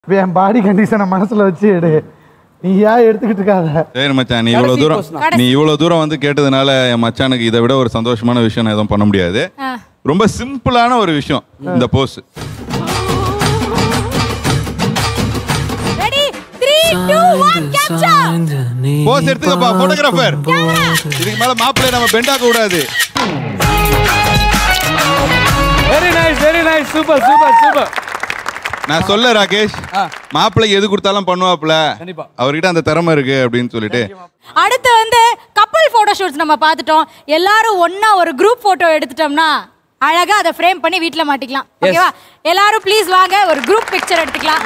இப்ப என் பாடி கண்டிஷனை மனசுல வச்சு எடு நீ ஏன் எடுத்துக்கிட்டு இருக்காத சரி மச்சான் நீ இவ்வளவு தூரம் நீ இவ்வளவு தூரம் வந்து கேட்டதுனால என் மச்சானுக்கு இதை விட ஒரு சந்தோஷமான விஷயம் நான் எதுவும் பண்ண முடியாது ஆ. ரொம்ப சிம்பிளான ஒரு விஷயம் இந்த pose ready three two one capture pose எடுத்துக்கப்பா போட்டோகிராஃபர் இதுக்கு மேல மாப்பிள்ளை நம்ம பெண்டாக்க கூடாது very nice very nice super super super நான் சொல்ல ராகேஷ் மாப்பிள்ளைக்கு எது கொடுத்தாலும் பண்ணுவாப்ல கண்டிப்பா. அவர்கிட்ட அந்த திறமை இருக்கு அப்படின்னு சொல்லிட்டு அடுத்து வந்து கப்பல் போட்டோ ஷூட்ஸ் நம்ம பார்த்துட்டோம் எல்லாரும் ஒண்ணா ஒரு குரூப் போட்டோ எடுத்துட்டோம்னா அழகா அதை ஃப்ரேம் பண்ணி வீட்ல மாட்டிக்கலாம் ஓகேவா எல்லாரும் ப்ளீஸ் வாங்க ஒரு குரூப் பிக்சர் எடுத்துக்கலாம்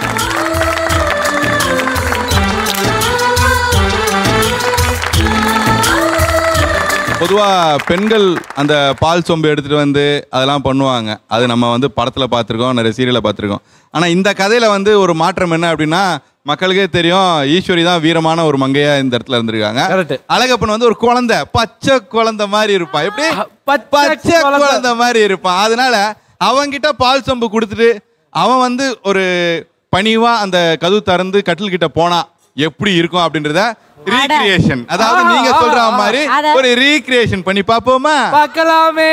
பொதுவா பெண்கள் அந்த பால் சொம்பு எடுத்துட்டு வந்து அதெல்லாம் பண்ணுவாங்க அது நம்ம வந்து படத்துல பார்த்துருக்கோம் நிறைய சீரியல்ல பார்த்துருக்கோம் ஆனா இந்த கதையில வந்து ஒரு மாற்றம் என்ன அப்படின்னா மக்களுக்கே தெரியும் ஈஸ்வரி தான் வீரமான ஒரு மங்கையா இந்த இடத்துல இருந்திருக்காங்க Correct. அழகப்பன் வந்து ஒரு குழந்தை பச்சை குழந்தை மாதிரி இருப்பான் எப்படி பச்சை பச்சை குழந்தை. குழந்தை மாதிரி இருப்பான் அதனால அவன்கிட்ட பால் சொம்பு கொடுத்துட்டு அவன் வந்து ஒரு பணிவா அந்த கதவு திறந்து கட்டில் கிட்ட போனா எப்படி இருக்கும் அப்படின்றத ரீக்ரியேஷன் அதாவது நீங்க சொல்ற மாதிரி அத- ஒரு ரீக்ரியேஷன் பண்ணி பாப்போமா பார்க்கலாமே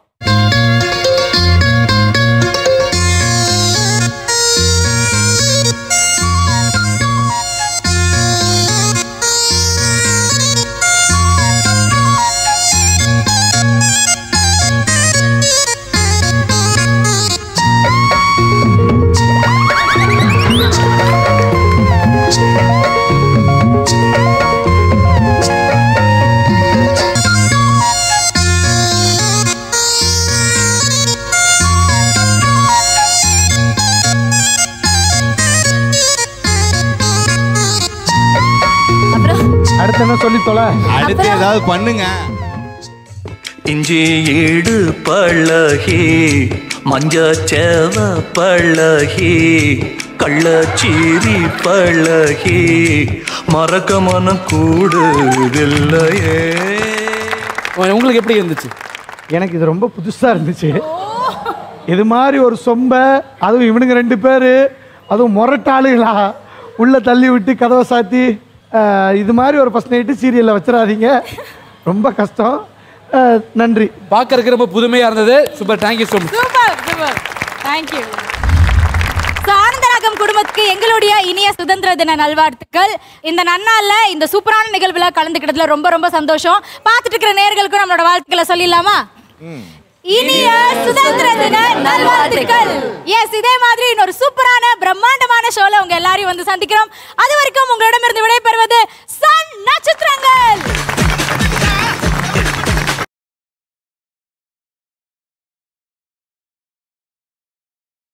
அப்புறம் அடுத்து என்ன சொல்லி தொலை அடுத்து ஏதாவது பண்ணுங்க இஞ்சி ஈடு பழகி மஞ்சச்சேவ பழகி கள்ளச்சீரி பழகி மறக்க மனம் கூடுதில்லையே உங்களுக்கு எப்படி இருந்துச்சு எனக்கு இது ரொம்ப புதுசா இருந்துச்சு இது மாதிரி ஒரு சொம்ப அதுவும் இவனுங்க ரெண்டு பேர் அதுவும் முரட்டாளுகளா உள்ள தள்ளி விட்டு கதவை சாத்தி அஹ், இது மாதிரி ஒரு ஃபஸ்ட் நைட்டு சீரியலில் வச்சிடாதீங்க ரொம்ப கஷ்டம் அஹ், நன்றி பார்க்கறதுக்கு ரொம்ப புதுமையா இருந்தது super thank you so much super super thank you Anandaragam குடும்பத்துக்கு எங்களுடைய இனிய சுதந்திர தின நல்வாழ்த்துக்கள் இந்த நன்னாள்ல இந்த சூப்பரான நிகழ்வுல கலந்துக்கிட்டதுல ரொம்ப ரொம்ப சந்தோஷம் பார்த்துட்டு இருக்கிற நேர்களுக்கும் நம்மளோட வாழ்த்துக்களை சொல்லிடலாமா இனிய சுதந்திர தின நல்வாழ்த்துக்கள் எஸ் இதே மாதிரி இன்னொரு சூப்பரான பிரம்மாண்டமான ஷோல உங்க எல்லாரையும் வந்து சந்திக்கிறோம் அது வரைக்கும் உங்களிடமிருந்து